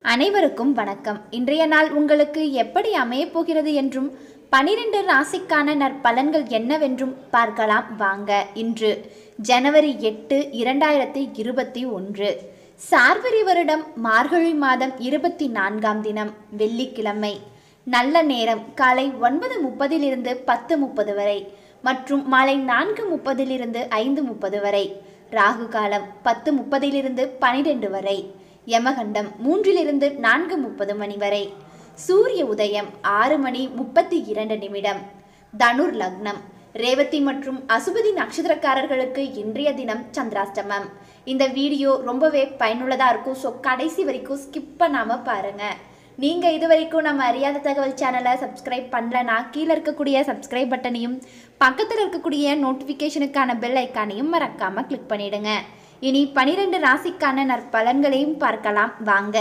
அனைவருக்கும் வணக்கம் இன்றைய நாள் உங்களுக்கு எப்படி அமையப் போகிறது என்றும் பனிரெண்டு ராசிக்கான நற்பலன்கள் என்னவென்றும் பார்க்கலாம் வாங்க இன்று ஜனவரி எட்டு இரண்டாயிரத்தி இருபத்தி ஒன்று சார்வரி வருடம் மார்கழி மாதம் இருபத்தி நான்காம் தினம் வெள்ளிக்கிழமை நல்ல நேரம் காலை ஒன்பது முப்பதிலிருந்து பத்து முப்பது வரை மற்றும் மாலை நான்கு முப்பதிலிருந்து ஐந்து முப்பது வரை ராகு காலம் பத்து முப்பதிலிருந்து பனிரெண்டு வரை யமகண்டம் மூன்றிலிருந்து நான்கு முப்பது மணி வரை சூரிய உதயம் ஆறு மணி முப்பத்தி இரண்டு நிமிடம் தனுர் லக்னம் ரேவதி மற்றும் அசுபதி நட்சத்திரக்காரர்களுக்கு இன்றைய தினம் சந்திராஷ்டமம் இந்த வீடியோ ரொம்பவே பயனுள்ளதாக இருக்கும் ஸோ கடைசி வரைக்கும் ஸ்கிப் பண்ணாமல் பாருங்கள் நீங்கள் இது வரைக்கும் நம்ம அறியாத தகவல் சேனலை சப்ஸ்கிரைப் பண்ணலனா கீழே இருக்கக்கூடிய சப்ஸ்கிரைப் பட்டனையும் பக்கத்தில் இருக்கக்கூடிய நோட்டிஃபிகேஷனுக்கான பெல் ஐக்கானையும் மறக்காமல் கிளிக் பண்ணிடுங்க இனி பனிரெண்டு ராசிக்கான நற்பலன்களையும் பார்க்கலாம் வாங்க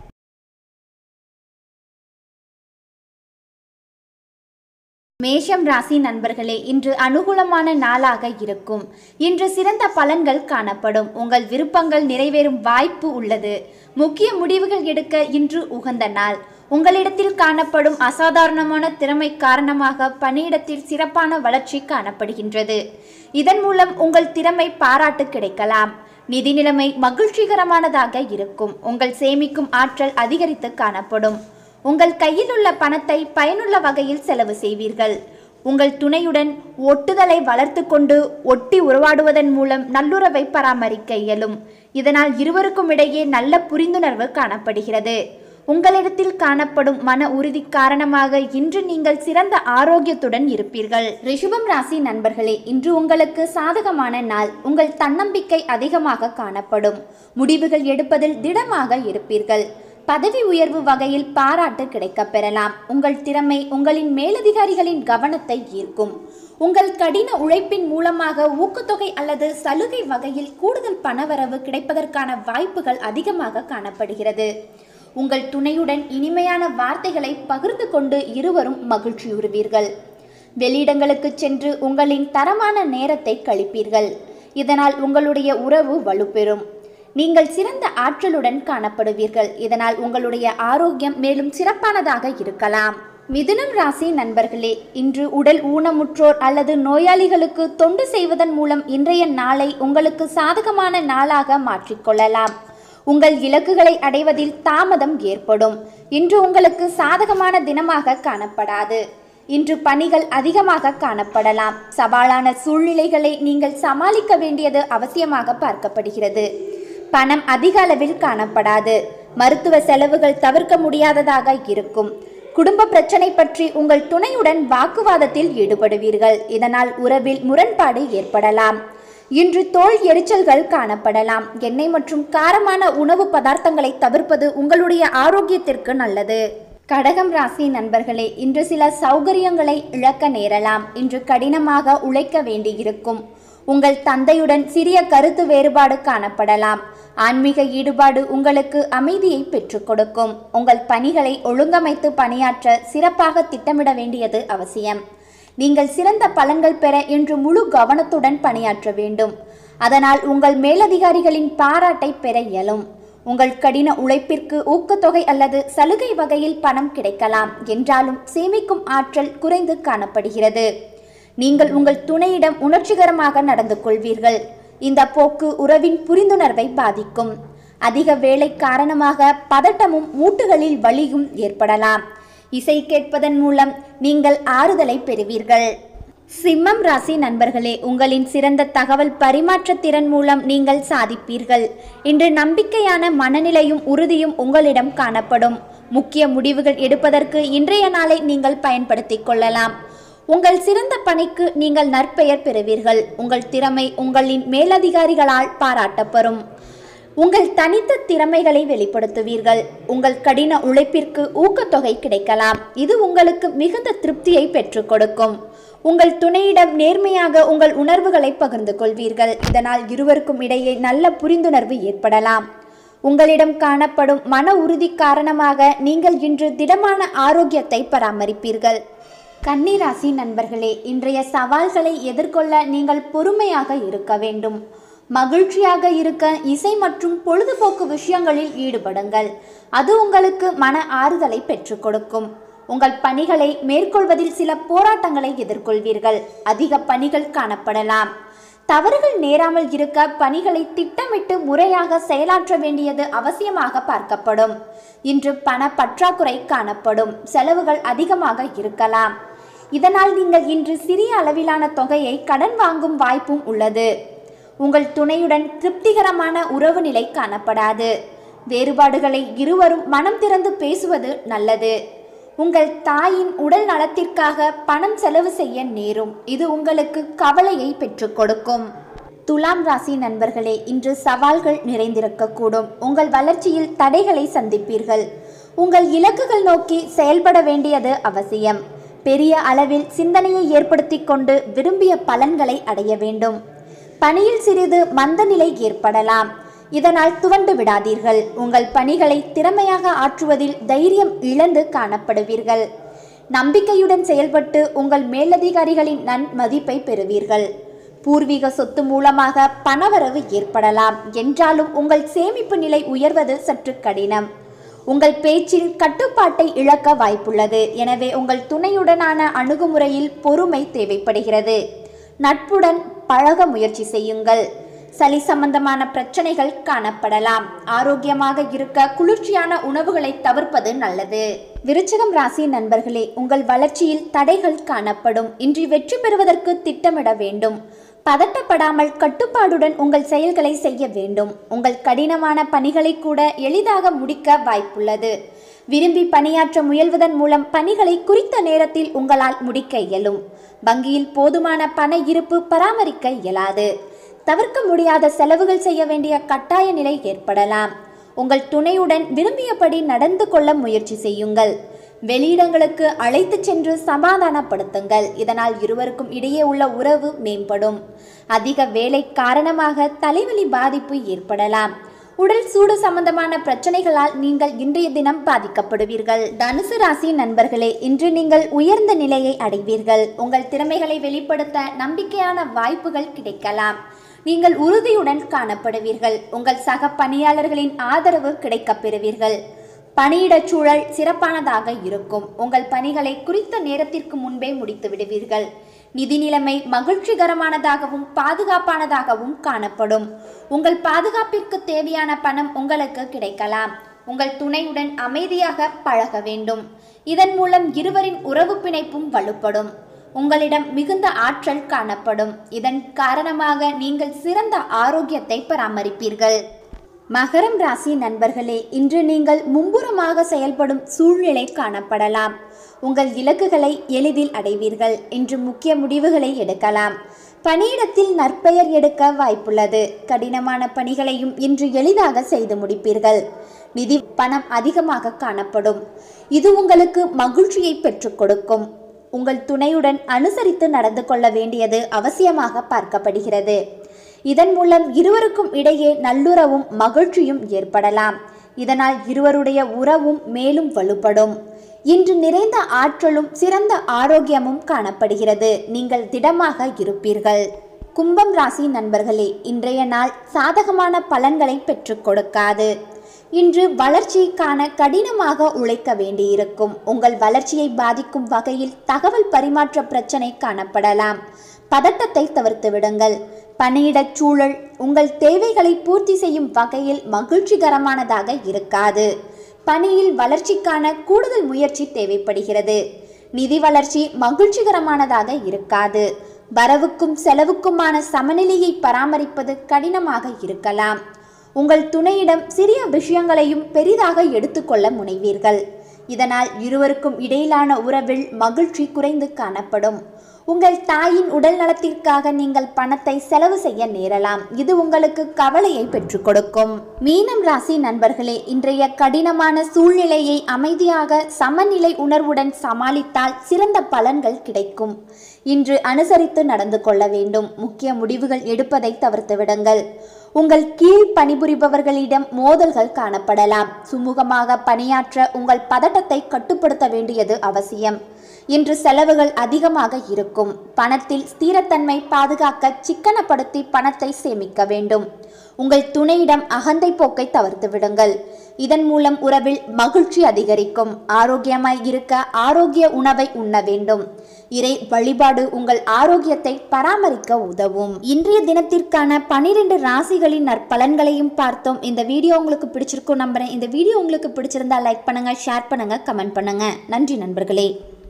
மேஷம் ராசி நண்பர்களே இன்று அனுகூலமான நாளாக இருக்கும் இன்று சிறந்த பலன்கள் காணப்படும் உங்கள் விருப்பங்கள் நிறைவேறும் வாய்ப்பு உள்ளது முக்கிய முடிவுகள் எடுக்க இன்று உகந்த நாள் உங்களிடத்தில் காணப்படும் அசாதாரணமான திறமை காரணமாக பணியிடத்தில் சிறப்பான வளர்ச்சி காணப்படுகின்றது இதன் மூலம் உங்கள் திறமை பாராட்டு கிடைக்கலாம் நிதி நிலைமை மகிழ்ச்சிகரமானதாக இருக்கும் உங்கள் சேமிக்கும் ஆற்றல் அதிகரித்து காணப்படும் உங்கள் கையில் உள்ள பணத்தை பயனுள்ள வகையில் செலவு செய்வீர்கள் உங்கள் துணையுடன் ஒட்டுதலை வளர்த்து கொண்டு ஒட்டி உருவாடுவதன் மூலம் நல்லுறவை பராமரிக்க இயலும் இதனால் இருவருக்கும் இடையே நல்ல புரிந்துணர்வு காணப்படுகிறது உங்களிடத்தில் காணப்படும் மன உறுதி காரணமாக இன்று நீங்கள் சிறந்த ஆரோக்கியத்துடன் இருப்பீர்கள் ரிஷபம் ராசி நண்பர்களே இன்று உங்களுக்கு சாதகமான நாள் உங்கள் தன்னம்பிக்கை அதிகமாக காணப்படும் முடிவுகள் எடுப்பதில் திடமாக இருப்பீர்கள் பதவி உயர்வு வகையில் பாராட்டு கிடைக்கப் பெறலாம் உங்கள் திறமை உங்களின் மேலதிகாரிகளின் கவனத்தை ஈர்க்கும் உங்கள் கடின உழைப்பின் மூலமாக ஊக்கத்தொகை அல்லது சலுகை வகையில் கூடுதல் பணவரவு கிடைப்பதற்கான வாய்ப்புகள் அதிகமாக காணப்படுகிறது உங்கள் துணையுடன் இனிமையான வார்த்தைகளை பகிர்ந்து கொண்டு இருவரும் மகிழ்ச்சியுறுவீர்கள் வெளியிடங்களுக்கு சென்று உங்களின் தரமான நேரத்தை கழிப்பீர்கள் இதனால் உங்களுடைய உறவு வலுப்பெறும் நீங்கள் சிறந்த ஆற்றலுடன் காணப்படுவீர்கள் இதனால் உங்களுடைய ஆரோக்கியம் மேலும் சிறப்பானதாக இருக்கலாம் மிதுனம் ராசி நண்பர்களே இன்று உடல் ஊனமுற்றோர் அல்லது நோயாளிகளுக்கு தொண்டு செய்வதன் மூலம் இன்றைய நாளை உங்களுக்கு சாதகமான நாளாக மாற்றிக்கொள்ளலாம் உங்கள் இலக்குகளை அடைவதில் தாமதம் ஏற்படும் இன்று உங்களுக்கு சாதகமான தினமாக காணப்படாது இன்று பணிகள் அதிகமாக காணப்படலாம் சவாலான சூழ்நிலைகளை நீங்கள் சமாளிக்க வேண்டியது அவசியமாக பார்க்கப்படுகிறது பணம் அதிக அளவில் காணப்படாது மருத்துவ செலவுகள் தவிர்க்க முடியாததாக இருக்கும் குடும்ப பிரச்சனை பற்றி உங்கள் துணையுடன் வாக்குவாதத்தில் ஈடுபடுவீர்கள் இதனால் உறவில் முரண்பாடு ஏற்படலாம் இன்று தோல் எரிச்சல்கள் காணப்படலாம் எண்ணெய் மற்றும் காரமான உணவு பதார்த்தங்களை தவிர்ப்பது உங்களுடைய ஆரோக்கியத்திற்கு நல்லது கடகம் ராசி நண்பர்களே இன்று சில சௌகரியங்களை இழக்க நேரலாம் இன்று கடினமாக உழைக்க வேண்டியிருக்கும் உங்கள் தந்தையுடன் சிறிய கருத்து வேறுபாடு காணப்படலாம் ஆன்மீக ஈடுபாடு உங்களுக்கு அமைதியை பெற்றுக் கொடுக்கும் உங்கள் பணிகளை ஒழுங்கமைத்து பணியாற்ற சிறப்பாக திட்டமிட வேண்டியது அவசியம் நீங்கள் சிறந்த பலன்கள் பெற இன்று முழு கவனத்துடன் பணியாற்ற வேண்டும் அதனால் உங்கள் மேலதிகாரிகளின் பாராட்டை பெற இயலும் உங்கள் கடின உழைப்பிற்கு ஊக்கத்தொகை அல்லது சலுகை வகையில் பணம் கிடைக்கலாம் என்றாலும் சேமிக்கும் ஆற்றல் குறைந்து காணப்படுகிறது நீங்கள் உங்கள் துணையிடம் உணர்ச்சிகரமாக நடந்து கொள்வீர்கள் இந்த போக்கு உறவின் புரிந்துணர்வை பாதிக்கும் அதிக வேலை காரணமாக பதட்டமும் மூட்டுகளில் வலியும் ஏற்படலாம் இசை கேட்பதன் மூலம் நீங்கள் ஆறுதலை பெறுவீர்கள் சிம்மம் ராசி நண்பர்களே உங்களின் சிறந்த தகவல் பரிமாற்ற திறன் மூலம் நீங்கள் சாதிப்பீர்கள் இன்று நம்பிக்கையான மனநிலையும் உறுதியும் உங்களிடம் காணப்படும் முக்கிய முடிவுகள் எடுப்பதற்கு இன்றைய நாளை நீங்கள் பயன்படுத்திக் கொள்ளலாம் உங்கள் சிறந்த பணிக்கு நீங்கள் நற்பெயர் பெறுவீர்கள் உங்கள் திறமை உங்களின் மேலதிகாரிகளால் பாராட்டப்படும் உங்கள் தனித்த திறமைகளை வெளிப்படுத்துவீர்கள் உங்கள் கடின உழைப்பிற்கு ஊக்கத்தொகை கிடைக்கலாம் இது உங்களுக்கு மிகுந்த திருப்தியை பெற்றுக் கொடுக்கும் உங்கள் துணையிடம் நேர்மையாக உங்கள் உணர்வுகளை பகிர்ந்து கொள்வீர்கள் இதனால் இருவருக்கும் இடையே நல்ல புரிந்துணர்வு ஏற்படலாம் உங்களிடம் காணப்படும் மன உறுதி காரணமாக நீங்கள் இன்று திடமான ஆரோக்கியத்தை பராமரிப்பீர்கள் கன்னிராசி நண்பர்களே இன்றைய சவால்களை எதிர்கொள்ள நீங்கள் பொறுமையாக இருக்க வேண்டும் மகிழ்ச்சியாக இருக்க இசை மற்றும் பொழுதுபோக்கு விஷயங்களில் ஈடுபடுங்கள் அது உங்களுக்கு மன ஆறுதலை பெற்றுக் கொடுக்கும் உங்கள் பணிகளை மேற்கொள்வதில் சில போராட்டங்களை எதிர்கொள்வீர்கள் அதிக பணிகள் காணப்படலாம் தவறுகள் நேராமல் இருக்க பணிகளை திட்டமிட்டு முறையாக செயலாற்ற வேண்டியது அவசியமாக பார்க்கப்படும் இன்று பண பற்றாக்குறை காணப்படும் செலவுகள் அதிகமாக இருக்கலாம் இதனால் நீங்கள் இன்று சிறிய அளவிலான தொகையை கடன் வாங்கும் வாய்ப்பும் உள்ளது உங்கள் துணையுடன் திருப்திகரமான உறவு நிலை காணப்படாது வேறுபாடுகளை இருவரும் மனம் திறந்து பேசுவது நல்லது உங்கள் தாயின் உடல் நலத்திற்காக பணம் செலவு செய்ய நேரும் இது உங்களுக்கு கவலையை பெற்றுக் கொடுக்கும் துலாம் ராசி நண்பர்களே இன்று சவால்கள் நிறைந்திருக்கக்கூடும் உங்கள் வளர்ச்சியில் தடைகளை சந்திப்பீர்கள் உங்கள் இலக்குகள் நோக்கி செயல்பட வேண்டியது அவசியம் பெரிய அளவில் சிந்தனையை ஏற்படுத்தி கொண்டு விரும்பிய பலன்களை அடைய வேண்டும் பணியில் சிறிது மந்த நிலை ஏற்படலாம் இதனால் துவண்டு விடாதீர்கள் உங்கள் பணிகளை திறமையாக ஆற்றுவதில் தைரியம் இழந்து காணப்படுவீர்கள் நம்பிக்கையுடன் செயல்பட்டு உங்கள் மேலதிகாரிகளின் நன்மதிப்பை பெறுவீர்கள் பூர்வீக சொத்து மூலமாக பணவரவு ஏற்படலாம் என்றாலும் உங்கள் சேமிப்பு நிலை உயர்வது சற்று கடினம் உங்கள் பேச்சில் கட்டுப்பாட்டை இழக்க வாய்ப்புள்ளது எனவே உங்கள் துணையுடனான அணுகுமுறையில் பொறுமை தேவைப்படுகிறது நட்புடன் பழக முயற்சி செய்யுங்கள் சளி சம்பந்தமான பிரச்சனைகள் காணப்படலாம் ஆரோக்கியமாக இருக்க குளிர்ச்சியான உணவுகளை தவிர்ப்பது நல்லது விருச்சிகம் ராசி நண்பர்களே உங்கள் வளர்ச்சியில் தடைகள் காணப்படும் இன்று வெற்றி பெறுவதற்கு திட்டமிட வேண்டும் பதட்டப்படாமல் கட்டுப்பாடுடன் உங்கள் செயல்களை செய்ய வேண்டும் உங்கள் கடினமான பணிகளை கூட எளிதாக முடிக்க வாய்ப்புள்ளது விரும்பி பணியாற்ற முயல்வதன் மூலம் பணிகளை குறித்த நேரத்தில் உங்களால் முடிக்க இயலும் வங்கியில் போதுமான பண இருப்பு பராமரிக்க இயலாது தவிர்க்க முடியாத செலவுகள் செய்ய வேண்டிய கட்டாய நிலை ஏற்படலாம் உங்கள் துணையுடன் விரும்பியபடி நடந்து கொள்ள முயற்சி செய்யுங்கள் வெளியிடங்களுக்கு அழைத்துச் சென்று சமாதானப்படுத்துங்கள் இதனால் இருவருக்கும் இடையே உள்ள உறவு மேம்படும் அதிக வேலை காரணமாக தலைவலி பாதிப்பு ஏற்படலாம் உடல் சூடு சம்பந்தமான பிரச்சனைகளால் நீங்கள் இன்றைய தினம் பாதிக்கப்படுவீர்கள் தனுசு ராசி நண்பர்களே இன்று நீங்கள் உயர்ந்த நிலையை அடைவீர்கள் உங்கள் திறமைகளை வெளிப்படுத்த நம்பிக்கையான வாய்ப்புகள் கிடைக்கலாம் நீங்கள் உறுதியுடன் காணப்படுவீர்கள் உங்கள் சக பணியாளர்களின் ஆதரவு கிடைக்கப் பெறுவீர்கள் பணியிடச் சூழல் சிறப்பானதாக இருக்கும் உங்கள் பணிகளை குறித்த நேரத்திற்கு முன்பே முடித்து விடுவீர்கள் நிதி நிலைமை மகிழ்ச்சிகரமானதாகவும் பாதுகாப்பானதாகவும் காணப்படும் உங்கள் பாதுகாப்பிற்கு தேவையான பணம் உங்களுக்கு கிடைக்கலாம் உங்கள் துணையுடன் அமைதியாக பழக வேண்டும் இதன் மூலம் இருவரின் உறவு பிணைப்பும் வலுப்படும் உங்களிடம் மிகுந்த ஆற்றல் காணப்படும் இதன் காரணமாக நீங்கள் சிறந்த ஆரோக்கியத்தை பராமரிப்பீர்கள் மகரம் ராசி நண்பர்களே இன்று நீங்கள் மும்புறமாக செயல்படும் சூழ்நிலை காணப்படலாம் உங்கள் இலக்குகளை எளிதில் அடைவீர்கள் இன்று முக்கிய முடிவுகளை எடுக்கலாம் பணியிடத்தில் நற்பெயர் எடுக்க வாய்ப்புள்ளது கடினமான பணிகளையும் இன்று எளிதாக செய்து முடிப்பீர்கள் நிதி பணம் அதிகமாக காணப்படும் இது உங்களுக்கு மகிழ்ச்சியை பெற்றுக் கொடுக்கும் உங்கள் துணையுடன் அனுசரித்து நடந்து கொள்ள வேண்டியது அவசியமாக பார்க்கப்படுகிறது இதன் மூலம் இருவருக்கும் இடையே நல்லுறவும் மகிழ்ச்சியும் ஏற்படலாம் இதனால் இருவருடைய உறவும் மேலும் வலுப்படும் இன்று நிறைந்த ஆற்றலும் சிறந்த ஆரோக்கியமும் காணப்படுகிறது நீங்கள் திடமாக இருப்பீர்கள் கும்பம் ராசி நண்பர்களே இன்றைய நாள் சாதகமான பலன்களை பெற்றுக் கொடுக்காது இன்று வளர்ச்சிக்கான கடினமாக உழைக்க வேண்டியிருக்கும் உங்கள் வளர்ச்சியை பாதிக்கும் வகையில் தகவல் பரிமாற்ற பிரச்சனை காணப்படலாம் பதட்டத்தை தவிர்த்து விடுங்கள் பணியிடச் சூழல் உங்கள் தேவைகளை பூர்த்தி செய்யும் வகையில் மகிழ்ச்சிகரமானதாக இருக்காது பணியில் வளர்ச்சிக்கான கூடுதல் முயற்சி தேவைப்படுகிறது நிதி வளர்ச்சி மகிழ்ச்சிகரமானதாக இருக்காது வரவுக்கும் செலவுக்குமான சமநிலையை பராமரிப்பது கடினமாக இருக்கலாம் உங்கள் துணையிடம் சிறிய விஷயங்களையும் பெரிதாக எடுத்துக்கொள்ள முனைவீர்கள் இதனால் இருவருக்கும் இடையிலான உறவில் மகிழ்ச்சி குறைந்து காணப்படும் உங்கள் தாயின் உடல் நலத்திற்காக நீங்கள் பணத்தை செலவு செய்ய நேரலாம் இது உங்களுக்கு கவலையை பெற்றுக் கொடுக்கும் மீனம் ராசி நண்பர்களே இன்றைய கடினமான சூழ்நிலையை அமைதியாக சமநிலை உணர்வுடன் சமாளித்தால் சிறந்த பலன்கள் கிடைக்கும் இன்று அனுசரித்து நடந்து கொள்ள வேண்டும் முக்கிய முடிவுகள் எடுப்பதை தவிர்த்து விடுங்கள் உங்கள் கீழ் பணிபுரிபவர்களிடம் மோதல்கள் காணப்படலாம் சுமூகமாக பணியாற்ற உங்கள் பதட்டத்தை கட்டுப்படுத்த வேண்டியது அவசியம் இன்று செலவுகள் அதிகமாக இருக்கும் பணத்தில் ஸ்திரத்தன்மை பாதுகாக்க சிக்கனப்படுத்தி பணத்தை சேமிக்க வேண்டும் உங்கள் துணையிடம் அகந்தை போக்கை தவிர்த்து விடுங்கள் இதன் மூலம் உறவில் மகிழ்ச்சி அதிகரிக்கும் ஆரோக்கியமாய் இருக்க ஆரோக்கிய உணவை உண்ண வேண்டும் இறை வழிபாடு உங்கள் ஆரோக்கியத்தை பராமரிக்க உதவும் இன்றைய தினத்திற்கான பனிரெண்டு ராசிகளின் நற்பலன்களையும் பார்த்தோம் இந்த வீடியோ உங்களுக்கு பிடிச்சிருக்கும் நம்புறேன் இந்த வீடியோ உங்களுக்கு பிடிச்சிருந்தா லைக் பண்ணுங்க ஷேர் பண்ணுங்க கமெண்ட் பண்ணுங்க நன்றி நண்பர்களே